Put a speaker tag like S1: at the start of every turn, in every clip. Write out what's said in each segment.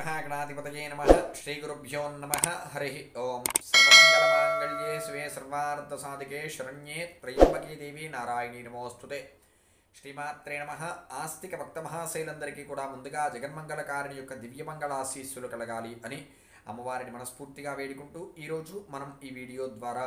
S1: శ్రీమహాగణాధిపతయే నమ శ్రీగురుభ్యో నమ హరి ఓం సర్వమంగళమాంగళ్యే శివే సర్వార్థసాధికే శరణ్యే త్రయంబకే దేవి నారాయణీ నమోస్తుతే శ్రీమాత్రే నమ ఆస్తిక భక్త మహాశైలందరికీ కూడా ముందుగా జగన్మంగళకారిణి యొక్క దివ్యమంగళాశీస్సులు కలగాలి అని అమ్మవారిని మనస్ఫూర్తిగా వేడుకుంటూ ఈరోజు మనం ఈ వీడియో ద్వారా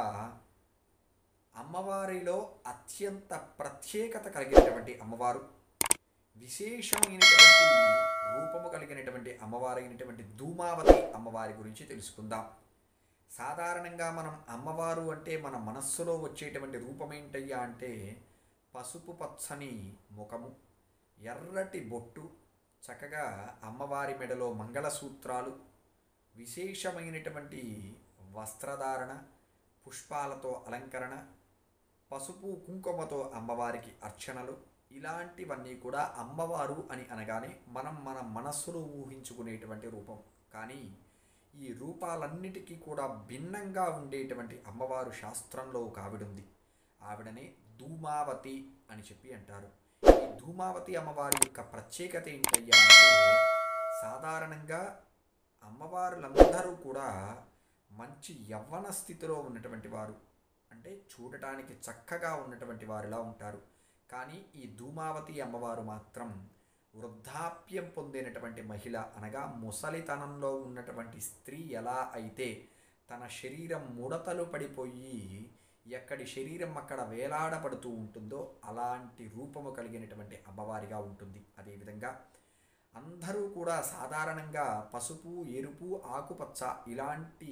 S1: అమ్మవారిలో అత్యంత ప్రత్యేకత కలిగినటువంటి అమ్మవారు విశేషమైనటువంటి రూపము కలిగినటువంటి అమ్మవారైనటువంటి ధూమావతి అమ్మవారి గురించి తెలుసుకుందాం సాధారణంగా మనం అమ్మవారు అంటే మన మనస్సులో వచ్చేటువంటి రూపం ఏంటయ్యా అంటే పసుపు పచ్చని ముఖము ఎర్రటి బొట్టు చక్కగా అమ్మవారి మెడలో మంగళసూత్రాలు విశేషమైనటువంటి వస్త్రధారణ పుష్పాలతో అలంకరణ పసుపు కుంకుమతో అమ్మవారికి అర్చనలు ఇలాంటివన్నీ కూడా అమ్మవారు అని అనగానే మనం మన మనస్సులో ఊహించుకునేటువంటి రూపం కానీ ఈ రూపాలన్నిటికీ కూడా భిన్నంగా ఉండేటువంటి అమ్మవారు శాస్త్రంలో ఒక ఆవిడుంది ఆవిడనే ధూమావతి అని చెప్పి అంటారు ఈ ధూమావతి అమ్మవారి యొక్క ప్రత్యేకత ఏంటయ్యా అంటే సాధారణంగా అమ్మవారులందరూ కూడా మంచి యవ్వన స్థితిలో ఉన్నటువంటి వారు అంటే చూడటానికి చక్కగా ఉన్నటువంటి వారిలా ఉంటారు కానీ ఈ ధూమావతి అమ్మవారు మాత్రం వృద్ధాప్యం పొందినటువంటి మహిళ అనగా ముసలితనంలో ఉన్నటువంటి స్త్రీ ఎలా అయితే తన శరీరం ముడతలు పడిపోయి ఎక్కడి శరీరం అక్కడ వేలాడబడుతూ ఉంటుందో అలాంటి రూపము కలిగినటువంటి అమ్మవారిగా ఉంటుంది అదేవిధంగా అందరూ కూడా సాధారణంగా పసుపు ఎరుపు ఆకుపచ్చ ఇలాంటి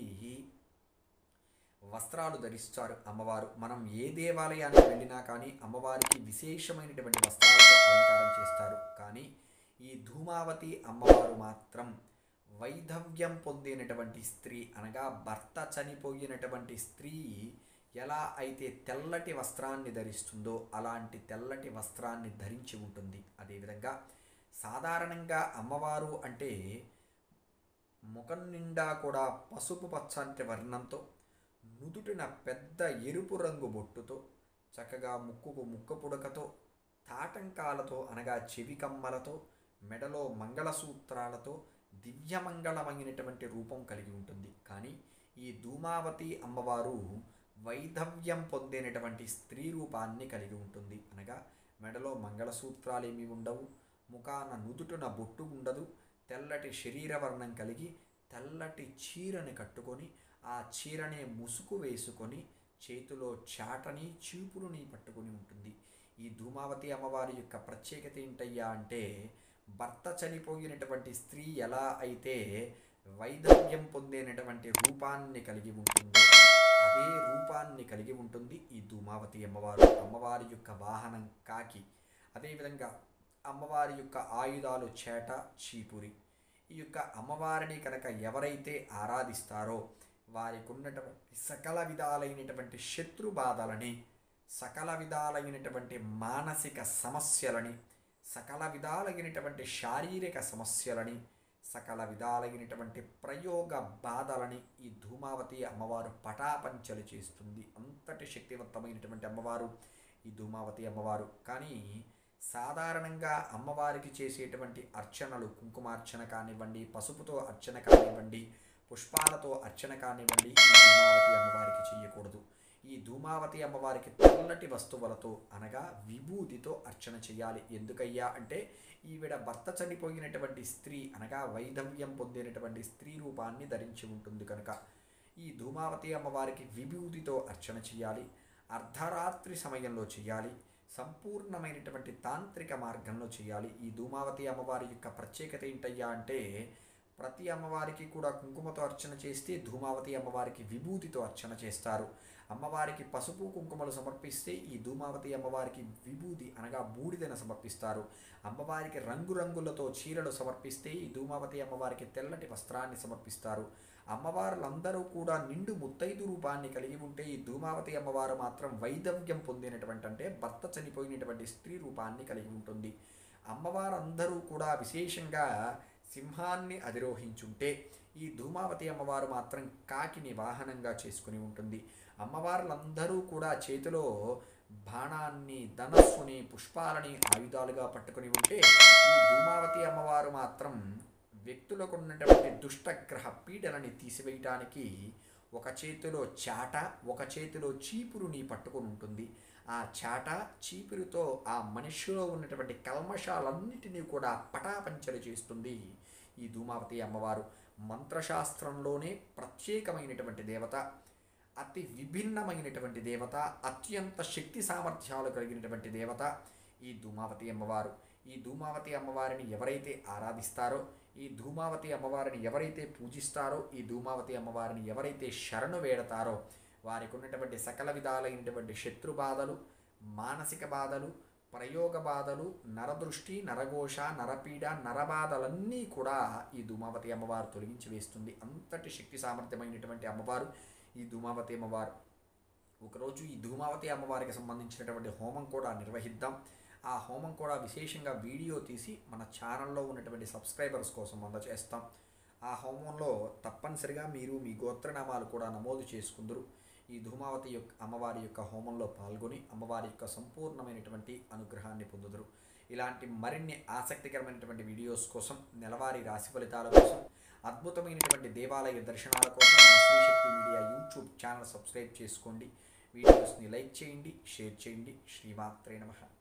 S1: వస్త్రాలు ధరిస్తారు అమ్మవారు మనం ఏ దేవాలయానికి వెళ్ళినా కానీ అమ్మవారికి విశేషమైనటువంటి వస్త్రాలతో అలంకారం చేస్తారు కానీ ఈ ధూమావతి అమ్మవారు మాత్రం వైధవ్యం పొందినటువంటి స్త్రీ అనగా భర్త చనిపోయినటువంటి స్త్రీ ఎలా అయితే తెల్లటి వస్త్రాన్ని ధరిస్తుందో అలాంటి తెల్లటి వస్త్రాన్ని ధరించి ఉంటుంది అదేవిధంగా సాధారణంగా అమ్మవారు అంటే ముఖం నిండా కూడా పసుపు పచ్చంటి వర్ణంతో నుదుటిన పెద్ద ఎరుపు రంగు బొట్టుతో చక్కగా ముక్కుకు ముక్క పుడకతో తాటంకాలతో అనగా చెవి కమ్మలతో మెడలో మంగళసూత్రాలతో దివ్యమంగళమైనటువంటి రూపం కలిగి ఉంటుంది కానీ ఈ ధూమావతి అమ్మవారు వైధవ్యం పొందినటువంటి స్త్రీ రూపాన్ని కలిగి ఉంటుంది అనగా మెడలో మంగళసూత్రాలేమీ ఉండవు ముఖాన నుదుటున బొట్టు ఉండదు తెల్లటి శరీర వర్ణం కలిగి తెల్లటి చీరని కట్టుకొని ఆ చీరనే ముసుగు వేసుకొని చేతిలో చాటని చీపురుని పట్టుకొని ఉంటుంది ఈ ధూమావతి అమ్మవారి యొక్క ప్రత్యేకత ఏంటయ్యా అంటే భర్త చనిపోయినటువంటి స్త్రీ ఎలా అయితే వైధవ్యం పొందినటువంటి రూపాన్ని కలిగి ఉంటుందో అదే రూపాన్ని కలిగి ఉంటుంది ఈ ధూమావతి అమ్మవారు అమ్మవారి యొక్క వాహనం కాకి అదేవిధంగా అమ్మవారి యొక్క ఆయుధాలు చేట చీపురి ఈ యొక్క అమ్మవారిని కనుక ఎవరైతే ఆరాధిస్తారో వారికి ఉన్నటువంటి సకల విధాలైనటువంటి శత్రు బాధలని సకల విధాలైనటువంటి మానసిక సమస్యలని సకల విధాలైనటువంటి శారీరక సమస్యలని సకల విధాలైనటువంటి ప్రయోగ బాధలని ఈ ధూమావతి అమ్మవారు పటాపంచలు చేస్తుంది అంతటి శక్తివంతమైనటువంటి అమ్మవారు ఈ ధూమావతి అమ్మవారు కానీ సాధారణంగా అమ్మవారికి చేసేటువంటి అర్చనలు కుంకుమార్చన కానివ్వండి పసుపుతో అర్చన కానివ్వండి పుష్పాలతో అర్చన కానివ్వండి ఈ ధూమావతి అమ్మవారికి చేయకూడదు ఈ ధూమావతి అమ్మవారికి తెల్లటి వస్తువులతో అనగా విభూతితో అర్చన చేయాలి ఎందుకయ్యా అంటే ఈవిడ భర్త చనిపోయినటువంటి స్త్రీ అనగా వైధవ్యం పొందినటువంటి స్త్రీ రూపాన్ని ధరించి ఉంటుంది కనుక ఈ ధూమావతి అమ్మవారికి విభూతితో అర్చన చేయాలి అర్ధరాత్రి సమయంలో చేయాలి సంపూర్ణమైనటువంటి తాంత్రిక మార్గంలో చేయాలి ఈ ధూమావతి అమ్మవారి యొక్క ప్రత్యేకత ఏంటయ్యా అంటే ప్రతి అమ్మవారికి కూడా కుంకుమతో అర్చన చేస్తే ధూమావతి అమ్మవారికి విభూతితో అర్చన చేస్తారు అమ్మవారికి పసుపు కుంకుమలు సమర్పిస్తే ఈ ధూమావతి అమ్మవారికి విభూతి అనగా బూడిదను సమర్పిస్తారు అమ్మవారికి రంగురంగులతో చీరలు సమర్పిస్తే ఈ ధూమావతి అమ్మవారికి తెల్లటి వస్త్రాన్ని సమర్పిస్తారు అమ్మవారులందరూ కూడా నిండు ముత్తైదు రూపాన్ని కలిగి ఉంటే ఈ ధూమావతి అమ్మవారు మాత్రం వైధవ్యం పొందినటువంటి అంటే భర్త చనిపోయినటువంటి స్త్రీ రూపాన్ని కలిగి ఉంటుంది అమ్మవారందరూ కూడా విశేషంగా సింహాన్ని అధిరోహించుంటే ఈ ధూమావతి అమ్మవారు మాత్రం కాకిని వాహనంగా చేసుకుని ఉంటుంది అమ్మవార్లందరూ కూడా చేతిలో బాణాన్ని ధనస్సుని పుష్పాలని ఆయుధాలుగా పట్టుకుని ఉంటే ఈ ధూమావతి అమ్మవారు మాత్రం వ్యక్తులకు ఉన్నటువంటి దుష్టగ్రహ పీడలని తీసివేయటానికి ఒక చేతిలో చాట ఒక చేతిలో చీపురుని పట్టుకొని ఉంటుంది ఆ చాట చీపురుతో ఆ మనిషిలో ఉన్నటువంటి కల్మషాలన్నిటినీ కూడా పటాపంచలు చేస్తుంది ఈ ధూమావతి అమ్మవారు మంత్రశాస్త్రంలోనే ప్రత్యేకమైనటువంటి దేవత అతి విభిన్నమైనటువంటి దేవత అత్యంత శక్తి సామర్థ్యాలు కలిగినటువంటి దేవత ఈ ధూమావతి అమ్మవారు ఈ ధూమావతి అమ్మవారిని ఎవరైతే ఆరాధిస్తారో ఈ ధూమావతి అమ్మవారిని ఎవరైతే పూజిస్తారో ఈ ధూమావతి అమ్మవారిని ఎవరైతే శరణు వేడతారో వారికి ఉన్నటువంటి సకల విధాలైనటువంటి శత్రు బాధలు మానసిక బాధలు ప్రయోగ బాధలు నరదృష్టి నరఘోష నరపీడ నరబాధలన్నీ కూడా ఈ ధూమావతి అమ్మవారు తొలగించి వేస్తుంది అంతటి శక్తి సామర్థ్యమైనటువంటి అమ్మవారు ఈ ధూమావతి అమ్మవారు ఒకరోజు ఈ ధూమావతి అమ్మవారికి సంబంధించినటువంటి హోమం కూడా నిర్వహిద్దాం ఆ హోమం కూడా విశేషంగా వీడియో తీసి మన ఛానల్లో ఉన్నటువంటి సబ్స్క్రైబర్స్ కోసం అందజేస్తాం ఆ హోమంలో తప్పనిసరిగా మీరు మీ గోత్రనామాలు కూడా నమోదు చేసుకుందరు ఈ ధూమావతి యొక్క అమ్మవారి యొక్క హోమంలో పాల్గొని అమ్మవారి యొక్క సంపూర్ణమైనటువంటి అనుగ్రహాన్ని పొందుదురు ఇలాంటి మరిన్ని ఆసక్తికరమైనటువంటి వీడియోస్ కోసం నెలవారీ రాశి ఫలితాల కోసం అద్భుతమైనటువంటి దేవాలయ దర్శనాల కోసం మన Srishakti media YouTube channel subscribe చేసుకోండి వీడియోస్ని లైక్ చేయండి షేర్ చేయండి శ్రీమాత్రే నమః